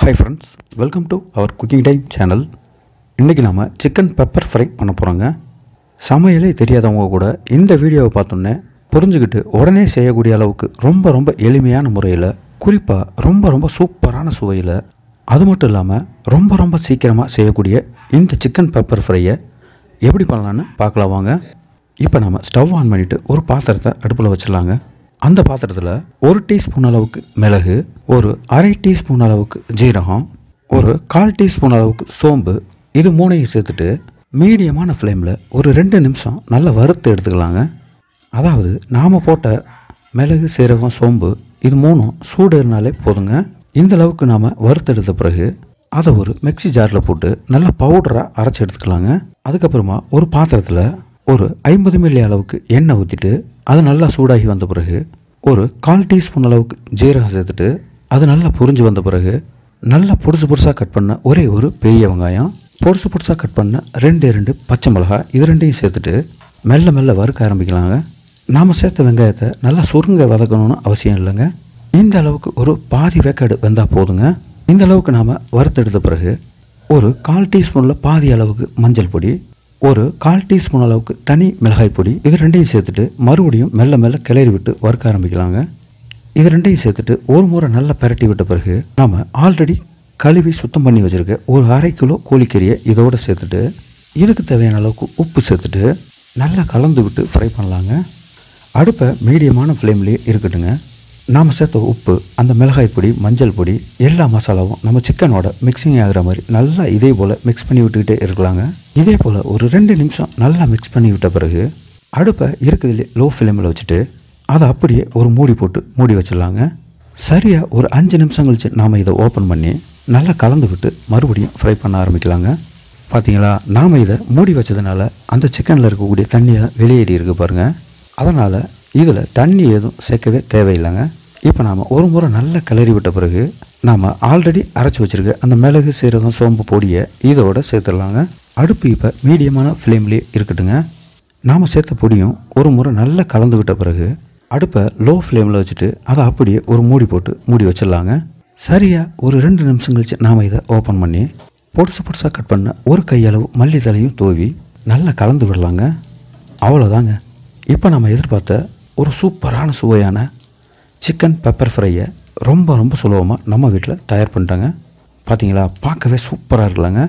hi friends welcome to our cooking time channel இன்றைக்கி நாம் chicken pepper fry பண்ண போகிறோங்க சமையலே தெரியாதவங்க கூட இந்த வீடியோவை பார்த்தோன்னே புரிஞ்சுக்கிட்டு உடனே செய்யக்கூடிய அளவுக்கு ரொம்ப ரொம்ப எளிமையான முறையில் குறிப்பாக ரொம்ப ரொம்ப சூப்பரான சுவையில் அது மட்டும் இல்லாமல் ரொம்ப ரொம்ப சீக்கிரமாக செய்யக்கூடிய இந்த சிக்கன் பெப்பர் ஃப்ரையை எப்படி பண்ணலான்னு பார்க்கலாம் வாங்க இப்போ நம்ம ஸ்டவ் ஆன் பண்ணிவிட்டு ஒரு பாத்திரத்தை அடுப்பில் வச்சிடலாங்க அந்த பாத்திரத்தில் ஒரு டீஸ்பூன் அளவுக்கு மிளகு ஒரு அரை டீஸ்பூன் அளவுக்கு ஜீரகம் ஒரு கால் டீஸ்பூன் அளவுக்கு சோம்பு இது மூணையும் சேர்த்துட்டு மீடியமான ஃப்ளேமில் ஒரு ரெண்டு நிமிஷம் நல்லா வறுத்து எடுத்துக்கலாங்க அதாவது நாம் போட்ட மிளகு சீரகம் சோம்பு இது மூணும் சூடு இருந்தாலே போதுங்க இந்த அளவுக்கு நாம் வறுத்தெடுத்த பிறகு அதை ஒரு மிக்ஸி ஜாரில் போட்டு நல்லா பவுடராக அரைச்சி எடுத்துக்கலாங்க அதுக்கப்புறமா ஒரு பாத்திரத்தில் ஒரு ஐம்பது மில்லி அளவுக்கு எண்ணெய் ஊற்றிட்டு அது நல்லா சூடாகி வந்த பிறகு ஒரு கால் டீஸ்பூன் அளவுக்கு ஜீரகம் சேர்த்துட்டு அது நல்லா புரிஞ்சு வந்த பிறகு நல்லா பொடுசு பொடுசாக கட் பண்ண ஒரே ஒரு பெரிய வெங்காயம் பொடுசு பொடுசாக கட் பண்ண ரெண்டு ரெண்டு பச்சை மிளகாய் இது ரெண்டையும் சேர்த்துட்டு மெல்ல மெல்ல வறுக்க ஆரம்பிக்கலாங்க நாம் சேர்த்த வெங்காயத்தை நல்லா சுருங்க வதக்கணும்னு அவசியம் இல்லைங்க இந்த அளவுக்கு ஒரு பாதி வேக்காடு வெந்தால் போதுங்க இந்த அளவுக்கு நாம் வறுத்தெடுத்த பிறகு ஒரு கால் டீஸ்பூனில் பாதி அளவுக்கு மஞ்சள் பொடி ஒரு கால் டீஸ்பூன் அளவுக்கு தனி மிளகாய் பொடி இது ரெண்டையும் சேர்த்துட்டு மறுபடியும் மெல்ல மெல்ல கிளறி விட்டு வறுக்க ஆரம்பிக்கலாங்க இது ரெண்டையும் சேர்த்துட்டு ஒரு முறை நல்லா பிரட்டி விட்ட பிறகு நாம் ஆல்ரெடி கழுவி சுத்தம் பண்ணி வச்சுருக்க ஒரு அரை கிலோ கோழிக்கறியை இதோடு சேர்த்துட்டு இதுக்கு தேவையான அளவுக்கு உப்பு சேர்த்துட்டு நல்லா கலந்து விட்டு ஃப்ரை பண்ணலாங்க அடுப்பை மீடியமான ஃப்ளேம்லேயே இருக்கட்டுங்க நாம் சேர்த்த உப்பு அந்த மிளகாய் பொடி மஞ்சள் பொடி எல்லா மசாலாவும் நம்ம சிக்கனோட மிக்சிங் ஆகிற மாதிரி நல்லா இதே போல் மிக்ஸ் பண்ணி விட்டுக்கிட்டே இருக்கலாங்க இதே போல் ஒரு ரெண்டு நிமிஷம் நல்லா மிக்ஸ் பண்ணி விட்ட பிறகு அடுப்பை இருக்கிறதுலே லோ ஃப்ளேமில் வச்சுட்டு அதை அப்படியே ஒரு மூடி போட்டு மூடி வச்சிடலாங்க சரியாக ஒரு அஞ்சு நிமிஷம் கழிச்சு நாம் இதை ஓப்பன் பண்ணி நல்லா கலந்து விட்டு மறுபடியும் ஃப்ரை பண்ண ஆரம்பிக்கலாங்க பார்த்தீங்களா நாம் இதை மூடி வச்சதுனால அந்த சிக்கனில் இருக்கக்கூடிய தண்ணியை வெளியேறி இருக்கு பாருங்கள் அதனால் இதில் தண்ணி எதுவும் சேர்க்கவே தேவையில்லைங்க இப்போ நாம் ஒரு முறை நல்லா கிளறி விட்ட பிறகு நாம் ஆல்ரெடி அரைச்சி வச்சுருக்க அந்த மிளகு சீரகம் சோம்பு பொடியை இதோட சேர்த்துடலாங்க அடுப்பு இப்போ மீடியமான ஃப்ளேம்லேயே இருக்கட்டுங்க நாம் சேர்த்த பொடியும் ஒரு முறை நல்லா கலந்து விட்ட பிறகு அடுப்பை லோ ஃப்ளேமில் வச்சுட்டு அதை அப்படியே ஒரு மூடி போட்டு மூடி வச்சிடலாங்க சரியாக ஒரு ரெண்டு நிமிஷம் கழிச்சு நாம் இதை ஓப்பன் பண்ணி பொடுசு பொடுசாக கட் பண்ண ஒரு கையளவு மல்லித்தலையும் தூவி நல்லா கலந்து விடலாங்க அவ்வளோதாங்க இப்போ நம்ம எதிர்பார்த்த ஒரு சூப்பரான சுவையான சிக்கன் பெப்பர் ஃப்ரையை ரொம்ப ரொம்ப சுலபமாக நம்ம வீட்டில் தயார் பண்ணிட்டாங்க பார்த்தீங்களா பார்க்கவே சூப்பராக இருக்கலாங்க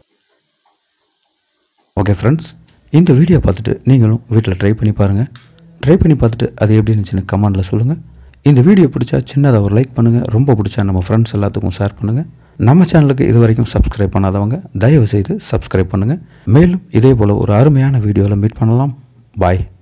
ஓகே ஃப்ரெண்ட்ஸ் இந்த வீடியோ பார்த்துட்டு நீங்களும் வீட்டில் ட்ரை பண்ணி பாருங்கள் ட்ரை பண்ணி பார்த்துட்டு அது எப்படி இருந்துச்சுன்னு கமெண்டில் சொல்லுங்கள் இந்த வீடியோ பிடிச்சா சின்னதாக ஒரு லைக் பண்ணுங்கள் ரொம்ப பிடிச்சா நம்ம ஃப்ரெண்ட்ஸ் எல்லாத்துக்கும் ஷேர் பண்ணுங்கள் நம்ம சேனலுக்கு இது வரைக்கும் சப்ஸ்கிரைப் பண்ணாதவங்க தயவு செய்து சப்ஸ்கிரைப் பண்ணுங்கள் மேலும் இதே போல் ஒரு அருமையான வீடியோவில் மீட் பண்ணலாம் பாய்